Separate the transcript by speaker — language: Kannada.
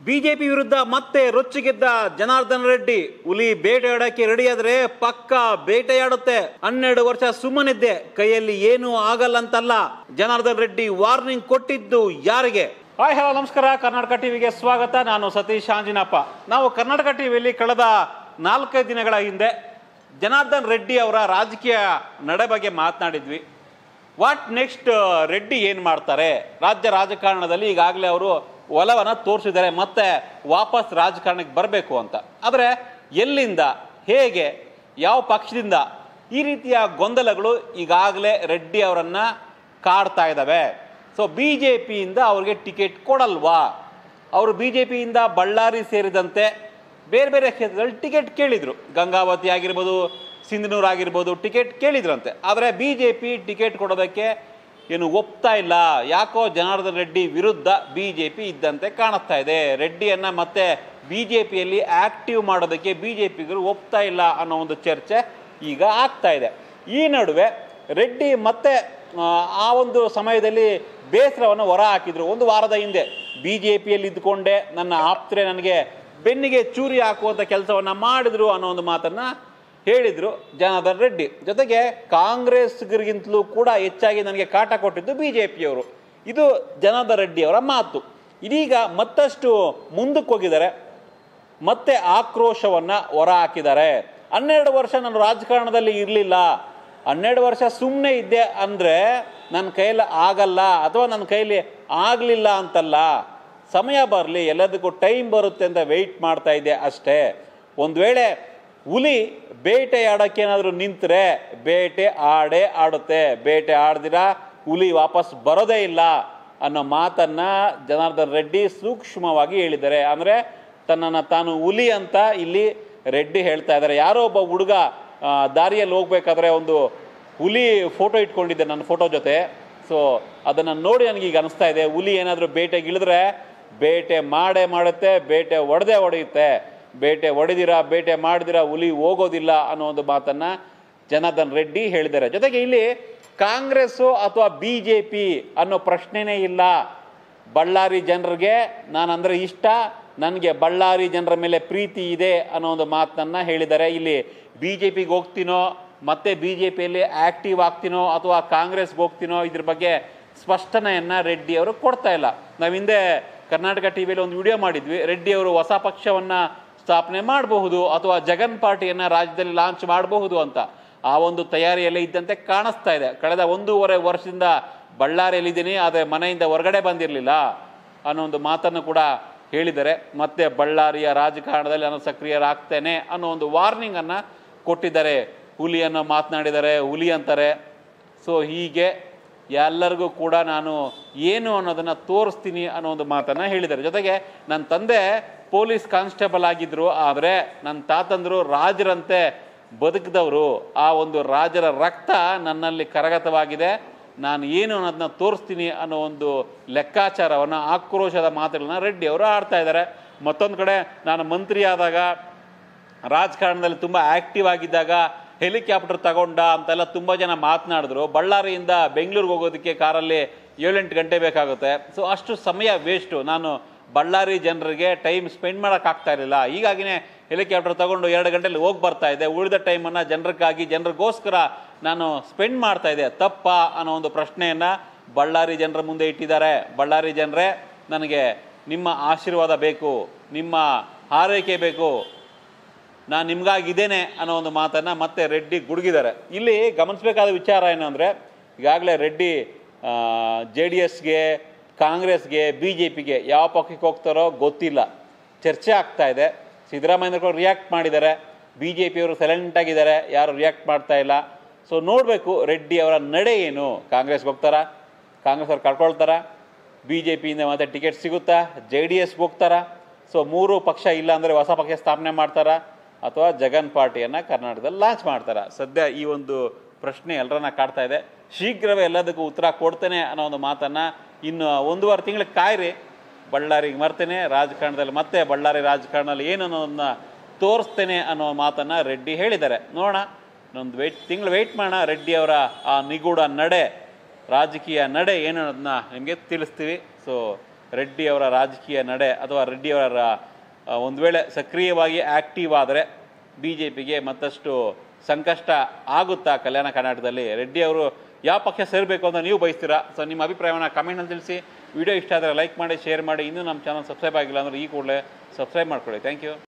Speaker 1: ಬಿಜೆಪಿ ವಿರುದ್ಧ ಮತ್ತೆ ರೊಚ್ಚಿಗೆದ್ದ ಜನಾರ್ದನ್ ರೆಡ್ಡಿ ಹುಲಿ ಬೇಟೆಯಾಡಕ್ಕೆ ರೆಡಿಯಾದ್ರೆ ಪಕ್ಕ ಬೇಟೆಯಾಡುತ್ತೆ ಹನ್ನೆರಡು ವರ್ಷ ಸುಮ್ಮನಿದ್ದೆ ಕೈಯಲ್ಲಿ ಏನೂ ಆಗಲ್ಲ ಅಂತಲ್ಲ ಜನಾರ್ದನ್ ರೆಡ್ಡಿ ವಾರ್ನಿಂಗ್ ಕೊಟ್ಟಿದ್ದು ಯಾರಿಗೆ ಹಾಯ್ ಹಲೋ ನಮಸ್ಕಾರ ಕರ್ನಾಟಕ ಟಿವಿಗೆ ಸ್ವಾಗತ ನಾನು ಸತೀಶ್ ಆಂಜಿನಪ್ಪ ನಾವು ಕರ್ನಾಟಕ ಟಿವಿಯಲ್ಲಿ ಕಳೆದ ನಾಲ್ಕೈದು ದಿನಗಳ ಹಿಂದೆ ಜನಾರ್ದನ್ ರೆಡ್ಡಿ ಅವರ ರಾಜಕೀಯ ನಡೆ ಬಗ್ಗೆ ಮಾತನಾಡಿದ್ವಿ ವಾಟ್ ನೆಕ್ಸ್ಟ್ ರೆಡ್ಡಿ ಏನು ಮಾಡ್ತಾರೆ ರಾಜ್ಯ ರಾಜಕಾರಣದಲ್ಲಿ ಈಗಾಗಲೇ ಅವರು ಒಲವನ್ನು ತೋರಿಸಿದ್ದಾರೆ ಮತ್ತೆ ವಾಪಸ್ ರಾಜಕಾರಣಕ್ಕೆ ಬರಬೇಕು ಅಂತ ಆದರೆ ಎಲ್ಲಿಂದ ಹೇಗೆ ಯಾವ ಪಕ್ಷದಿಂದ ಈ ರೀತಿಯ ಗೊಂದಲಗಳು ಈಗಾಗಲೇ ರೆಡ್ಡಿ ಅವರನ್ನ ಕಾಡ್ತಾ ಇದ್ದಾವೆ ಸೊ ಬಿ ಜೆ ಪಿಯಿಂದ ಅವ್ರಿಗೆ ಟಿಕೆಟ್ ಕೊಡಲ್ವಾ ಅವರು ಬಿ ಜೆ ಪಿಯಿಂದ ಬಳ್ಳಾರಿ ಸೇರಿದಂತೆ ಬೇರೆ ಬೇರೆ ಕ್ಷೇತ್ರದಲ್ಲಿ ಟಿಕೆಟ್ ಕೇಳಿದ್ರು ಗಂಗಾವತಿ ಆಗಿರ್ಬೋದು ಸಿಂಧನೂರು ಆಗಿರ್ಬೋದು ಟಿಕೆಟ್ ಕೇಳಿದ್ರಂತೆ ಆದರೆ ಬಿ ಜೆ ಪಿ ಟಿಕೆಟ್ ಕೊಡೋದಕ್ಕೆ ಏನು ಒಪ್ತಾ ಇಲ್ಲ ಯಾಕೋ ಜನಾರ್ದನ್ ರೆಡ್ಡಿ ವಿರುದ್ಧ ಬಿ ಜೆ ಪಿ ಇದ್ದಂತೆ ಕಾಣಿಸ್ತಾ ಇದೆ ರೆಡ್ಡಿಯನ್ನ ಮತ್ತೆ ಬಿ ಜೆ ಪಿಯಲ್ಲಿ ಆಕ್ಟಿವ್ ಮಾಡೋದಕ್ಕೆ ಬಿ ಜೆ ಪಿಗರು ಒಪ್ತಾ ಇಲ್ಲ ಅನ್ನೋ ಒಂದು ಚರ್ಚೆ ಈಗ ಆಗ್ತಾ ಇದೆ ಈ ನಡುವೆ ರೆಡ್ಡಿ ಮತ್ತೆ ಆ, ಆ ಒಂದು ಸಮಯದಲ್ಲಿ ಬೇಸರವನ್ನು ಹೊರ ಹಾಕಿದ್ರು ಒಂದು ವಾರದ ಹಿಂದೆ ಬಿ ಜೆ ಪಿಯಲ್ಲಿ ಇದ್ದುಕೊಂಡೆ ನನ್ನ ಆಪ್ತರೆ ನನಗೆ ಬೆನ್ನಿಗೆ ಚೂರಿ ಹಾಕುವಂಥ ಕೆಲಸವನ್ನ ಮಾಡಿದ್ರು ಅನ್ನೋ ಒಂದು ಮಾತನ್ನ ಹೇಳಿದ್ರು ಜನಾರ್ದನ್ ರೆಡ್ಡಿ ಜೊತೆಗೆ ಕಾಂಗ್ರೆಸ್ಗಿಂತಲೂ ಕೂಡ ಹೆಚ್ಚಾಗಿ ನನಗೆ ಕಾಟ ಕೊಟ್ಟಿದ್ದು ಬಿ ಜೆ ಪಿಯವರು ಇದು ಜನಾರ್ದನ್ ರೆಡ್ಡಿ ಅವರ ಮಾತು ಇದೀಗ ಮತ್ತಷ್ಟು ಮುಂದಕ್ಕೆ ಹೋಗಿದ್ದಾರೆ ಮತ್ತೆ ಆಕ್ರೋಶವನ್ನ ಹೊರ ಹಾಕಿದ್ದಾರೆ ಹನ್ನೆರಡು ವರ್ಷ ನಾನು ರಾಜಕಾರಣದಲ್ಲಿ ಇರಲಿಲ್ಲ ಹನ್ನೆರಡು ವರ್ಷ ಸುಮ್ಮನೆ ಇದ್ದೆ ಅಂದರೆ ನನ್ನ ಕೈಯಲ್ಲಿ ಆಗಲ್ಲ ಅಥವಾ ನನ್ನ ಕೈಲಿ ಆಗಲಿಲ್ಲ ಅಂತಲ್ಲ ಸಮಯ ಬರಲಿ ಎಲ್ಲದಕ್ಕೂ ಟೈಮ್ ಬರುತ್ತೆ ಅಂತ ವೆಯ್ಟ್ ಮಾಡ್ತಾ ಇದ್ದೆ ಅಷ್ಟೇ ಒಂದು ವೇಳೆ ಹುಲಿ ಬೇಟೆಯಾಡೋಕ್ಕೆ ಏನಾದರೂ ನಿಂತರೆ ಬೇಟೆ ಆಡೇ ಆಡುತ್ತೆ ಬೇಟೆ ಆಡ್ದಿರ ಹುಲಿ ವಾಪಸ್ ಬರೋದೇ ಇಲ್ಲ ಅನ್ನೋ ಮಾತನ್ನ ಜನಾರ್ದನ್ ರೆಡ್ಡಿ ಸೂಕ್ಷ್ಮವಾಗಿ ಹೇಳಿದ್ದಾರೆ ಅಂದರೆ ತನ್ನನ್ನು ತಾನು ಹುಲಿ ಅಂತ ಇಲ್ಲಿ ರೆಡ್ಡಿ ಹೇಳ್ತಾ ಇದ್ದಾರೆ ಯಾರೋ ಒಬ್ಬ ಹುಡುಗ ಆ, ದಾರಿಯಲ್ಲಿ ಹೋಗ್ಬೇಕಾದ್ರೆ ಒಂದು ಹುಲಿ ಫೋಟೋ ಇಟ್ಕೊಂಡಿದ್ದೆ ನನ್ನ ಫೋಟೋ ಜೊತೆ ಸೊ ಅದನ್ನು ನೋಡಿ ನನಗೆ ಈಗ ಅನಿಸ್ತಾ ಇದೆ ಹುಲಿ ಏನಾದರೂ ಬೇಟೆಗೆ ಇಳಿದ್ರೆ ಬೇಟೆ ಮಾಡೇ ಮಾಡುತ್ತೆ ಬೇಟೆ ಒಡೆದೇ ಹೊಡೆಯುತ್ತೆ ಬೇಟೆ ಹೊಡೆದಿರ ಬೇಟೆ ಮಾಡಿದಿರ ಹುಲಿ ಹೋಗೋದಿಲ್ಲ ಅನ್ನೋ ಒಂದು ಮಾತನ್ನ ಜನಾರ್ದನ್ ರೆಡ್ಡಿ ಹೇಳಿದ್ದಾರೆ ಜೊತೆಗೆ ಇಲ್ಲಿ ಕಾಂಗ್ರೆಸ್ಸು ಅಥವಾ ಬಿ ಜೆ ಪಿ ಅನ್ನೋ ಪ್ರಶ್ನೆನೇ ಇಲ್ಲ ಬಳ್ಳಾರಿ ಜನರಿಗೆ ನಾನಂದ್ರೆ ಇಷ್ಟ ನನಗೆ ಬಳ್ಳಾರಿ ಜನರ ಮೇಲೆ ಪ್ರೀತಿ ಇದೆ ಅನ್ನೋ ಒಂದು ಮಾತನ್ನ ಹೇಳಿದ್ದಾರೆ ಇಲ್ಲಿ ಬಿ ಜೆ ಪಿಗೆ ಹೋಗ್ತೀನೋ ಮತ್ತೆ ಬಿ ಜೆ ಪಿಯಲ್ಲಿ ಆಕ್ಟಿವ್ ಆಗ್ತೀನೋ ಅಥವಾ ಕಾಂಗ್ರೆಸ್ಗೆ ಹೋಗ್ತೀನೋ ಇದ್ರ ಬಗ್ಗೆ ಸ್ಪಷ್ಟನೆಯನ್ನ ರೆಡ್ಡಿ ಅವರು ಕೊಡ್ತಾ ಇಲ್ಲ ನಾವು ಹಿಂದೆ ಕರ್ನಾಟಕ ಟಿವಿಯಲ್ಲಿ ಒಂದು ವಿಡಿಯೋ ಮಾಡಿದ್ವಿ ರೆಡ್ಡಿ ಅವರು ಹೊಸ ಪಕ್ಷವನ್ನ ಸ್ಥಾಪನೆ ಮಾಡಬಹುದು ಅಥವಾ ಜಗನ್ ಪಾರ್ಟಿಯನ್ನ ರಾಜ್ಯದಲ್ಲಿ ಲಾಂಚ್ ಮಾಡಬಹುದು ಅಂತ ಆ ಒಂದು ತಯಾರಿಯಲ್ಲೇ ಇದ್ದಂತೆ ಕಾಣಿಸ್ತಾ ಇದೆ ಕಳೆದ ಒಂದೂವರೆ ವರ್ಷದಿಂದ ಬಳ್ಳಾರಿಯಲ್ಲಿದ್ದೀನಿ ಆದರೆ ಮನೆಯಿಂದ ಹೊರಗಡೆ ಬಂದಿರಲಿಲ್ಲ ಅನ್ನೋ ಒಂದು ಮಾತನ್ನು ಕೂಡ ಹೇಳಿದ್ದಾರೆ ಮತ್ತೆ ಬಳ್ಳಾರಿಯ ರಾಜಕಾರಣದಲ್ಲಿ ನಾನು ಸಕ್ರಿಯರಾಗ್ತೇನೆ ಅನ್ನೋ ಒಂದು ವಾರ್ನಿಂಗ್ ಅನ್ನ ಕೊಟ್ಟಿದ್ದಾರೆ ಹುಲಿಯನ್ನು ಮಾತನಾಡಿದ್ದಾರೆ ಹುಲಿ ಅಂತಾರೆ ಸೊ ಹೀಗೆ ಎಲ್ಲರಿಗೂ ಕೂಡ ನಾನು ಏನು ಅನ್ನೋದನ್ನ ತೋರಿಸ್ತೀನಿ ಅನ್ನೋ ಒಂದು ಮಾತನ್ನ ಹೇಳಿದ್ದಾರೆ ಜೊತೆಗೆ ನನ್ನ ತಂದೆ ಪೊಲೀಸ್ ಕಾನ್ಸ್ಟೇಬಲ್ ಆಗಿದ್ರು ಆದರೆ ನನ್ನ ತಾತಂದ್ರು ರಾಜರಂತೆ ಬದುಕಿದವರು ಆ ಒಂದು ರಾಜರ ರಕ್ತ ನನ್ನಲ್ಲಿ ಕರಗತವಾಗಿದೆ ನಾನು ಏನು ಅನ್ನೋದನ್ನ ತೋರಿಸ್ತೀನಿ ಅನ್ನೋ ಒಂದು ಲೆಕ್ಕಾಚಾರವನ್ನು ಆಕ್ರೋಶದ ಮಾತುಗಳನ್ನ ರೆಡ್ಡಿ ಅವರು ಆಡ್ತಾ ಇದ್ದಾರೆ ಮತ್ತೊಂದು ಕಡೆ ನಾನು ಮಂತ್ರಿ ಆದಾಗ ರಾಜಕಾರಣದಲ್ಲಿ ತುಂಬ ಆಕ್ಟಿವ್ ಆಗಿದ್ದಾಗ ಹೆಲಿಕಾಪ್ಟರ್ ತಗೊಂಡ ಅಂತೆಲ್ಲ ತುಂಬ ಜನ ಮಾತನಾಡಿದ್ರು ಬಳ್ಳಾರಿಯಿಂದ ಬೆಂಗಳೂರಿಗೆ ಹೋಗೋದಕ್ಕೆ ಕಾರಲ್ಲಿ ಏಳೆಂಟು ಗಂಟೆ ಬೇಕಾಗುತ್ತೆ ಸೊ ಅಷ್ಟು ಸಮಯ ವೇಸ್ಟು ನಾನು ಬಳ್ಳಾರಿ ಜನರಿಗೆ ಟೈಮ್ ಸ್ಪೆಂಡ್ ಮಾಡೋಕ್ಕಾಗ್ತಾ ಇರಲಿಲ್ಲ ಹೀಗಾಗಿನೇ ಹೆಲಿಕಾಪ್ಟರ್ ತಗೊಂಡು ಎರಡು ಗಂಟೆಲಿ ಹೋಗಿ ಬರ್ತಾ ಇದ್ದೆ ಉಳಿದ ಟೈಮನ್ನು ಜನರಿಗಾಗಿ ಜನರಿಗೋಸ್ಕರ ನಾನು ಸ್ಪೆಂಡ್ ಮಾಡ್ತಾ ಇದ್ದೆ ತಪ್ಪಾ ಅನ್ನೋ ಒಂದು ಪ್ರಶ್ನೆಯನ್ನ ಬಳ್ಳಾರಿ ಜನರ ಮುಂದೆ ಇಟ್ಟಿದ್ದಾರೆ ಬಳ್ಳಾರಿ ಜನರೇ ನನಗೆ ನಿಮ್ಮ ಆಶೀರ್ವಾದ ಬೇಕು ನಿಮ್ಮ ಹಾರೈಕೆ ಬೇಕು ನಾನು ನಿಮ್ಗಾಗಿದ್ದೇನೆ ಅನ್ನೋ ಒಂದು ಮಾತನ್ನ ಮತ್ತೆ ರೆಡ್ಡಿ ಗುಡುಗಿದ್ದಾರೆ ಇಲ್ಲಿ ಗಮನಿಸಬೇಕಾದ ವಿಚಾರ ಏನು ಅಂದರೆ ಈಗಾಗಲೇ ರೆಡ್ಡಿ ಜೆ ಡಿ ಎಸ್ಗೆ ಕಾಂಗ್ರೆಸ್ಗೆ ಬಿ ಜೆ ಪಿಗೆ ಯಾವ ಪಕ್ಷಕ್ಕೆ ಹೋಗ್ತಾರೋ ಗೊತ್ತಿಲ್ಲ ಚರ್ಚೆ ಆಗ್ತಾ ಇದೆ ಸಿದ್ದರಾಮಯ್ಯನವರು ರಿಯಾಕ್ಟ್ ಮಾಡಿದ್ದಾರೆ ಬಿ ಜೆ ಪಿಯವರು ಸೈಲೆಂಟ್ ಆಗಿದ್ದಾರೆ ಯಾರು ರಿಯಾಕ್ಟ್ ಮಾಡ್ತಾ ಇಲ್ಲ ಸೊ ನೋಡಬೇಕು ರೆಡ್ಡಿ ಅವರ ನಡೆ ಏನು ಕಾಂಗ್ರೆಸ್ಗೆ ಹೋಗ್ತಾರಾ ಕಾಂಗ್ರೆಸ್ ಅವ್ರು ಕಳ್ಕೊಳ್ತಾರಾ ಬಿ ಜೆ ಪಿಯಿಂದ ಮತ್ತೆ ಟಿಕೆಟ್ ಸಿಗುತ್ತಾ ಜೆ ಡಿ ಎಸ್ಗೆ ಹೋಗ್ತಾರಾ ಸೊ ಮೂರು ಪಕ್ಷ ಇಲ್ಲ ಅಂದರೆ ಹೊಸ ಪಕ್ಷ ಸ್ಥಾಪನೆ ಮಾಡ್ತಾರಾ ಅಥವಾ ಜಗನ್ ಪಾರ್ಟಿಯನ್ನು ಕರ್ನಾಟಕದಲ್ಲಿ ಲಾಂಚ್ ಮಾಡ್ತಾರ ಸದ್ಯ ಈ ಒಂದು ಪ್ರಶ್ನೆ ಎಲ್ಲರನ್ನ ಕಾಡ್ತಾ ಇದೆ ಶೀಘ್ರವೇ ಎಲ್ಲದಕ್ಕೂ ಉತ್ತರ ಕೊಡ್ತೇನೆ ಅನ್ನೋ ಒಂದು ಮಾತನ್ನ ಇನ್ನು ಒಂದೂವರೆ ತಿಂಗಳು ಕಾಯ್ರಿ ಬಳ್ಳಾರಿಗೆ ಮರ್ತೇನೆ ರಾಜಕಾರಣದಲ್ಲಿ ಮತ್ತೆ ಬಳ್ಳಾರಿ ರಾಜಕಾರಣದಲ್ಲಿ ಏನು ಅನ್ನೋದನ್ನ ತೋರಿಸ್ತೇನೆ ಅನ್ನೋ ಮಾತನ್ನ ರೆಡ್ಡಿ ಹೇಳಿದ್ದಾರೆ ನೋಡೋಣ ಇನ್ನೊಂದು ವೆಯ್ಟ್ ತಿಂಗಳು ವೆಯ್ಟ್ ಮಾಡೋಣ ರೆಡ್ಡಿ ಅವರ ಆ ನಿಗೂಢ ನಡೆ ರಾಜಕೀಯ ನಡೆ ಏನು ಅನ್ನೋದನ್ನ ನಿಮಗೆ ತಿಳಿಸ್ತೀವಿ ಸೊ ರೆಡ್ಡಿ ಅವರ ರಾಜಕೀಯ ನಡೆ ಅಥವಾ ರೆಡ್ಡಿ ಅವರ ಆ, ಒಂದು ವೇಳೆ ಸಕ್ರಿಯವಾಗಿ ಆಕ್ಟಿವ್ ಆದರೆ ಬಿ ಜೆ ಪಿಗೆ ಮತ್ತಷ್ಟು ಸಂಕಷ್ಟ ಆಗುತ್ತಾ ಕಲ್ಯಾಣ ಕರ್ನಾಟಕದಲ್ಲಿ ರೆಡ್ಡಿ ಅವರು ಯಾವ ಪಕ್ಷ ಸೇರಬೇಕು ಅಂತ ನೀವು ಬಯಸ್ತೀರಾ ಸೊ ನಿಮ್ಮ ಅಭಿಪ್ರಾಯವನ್ನು ಕಮೆಂಟ್ನಲ್ಲಿ ತಿಳಿಸಿ ವಿಡಿಯೋ ಇಷ್ಟ ಆದರೆ ಲೈಕ್ ಮಾಡಿ ಶೇರ್ ಮಾಡಿ ಇನ್ನೂ ನಮ್ಮ ಚಾನಲ್ ಸಬ್ಸ್ಕ್ರೈಬ್ ಆಗಿಲ್ಲ ಅಂದರೆ ಈ ಕೂಡಲೇ ಸಬ್ಸ್ಕ್ರೈಬ್ ಮಾಡ್ಕೊಳ್ಳಿ ಥ್ಯಾಂಕ್ ಯು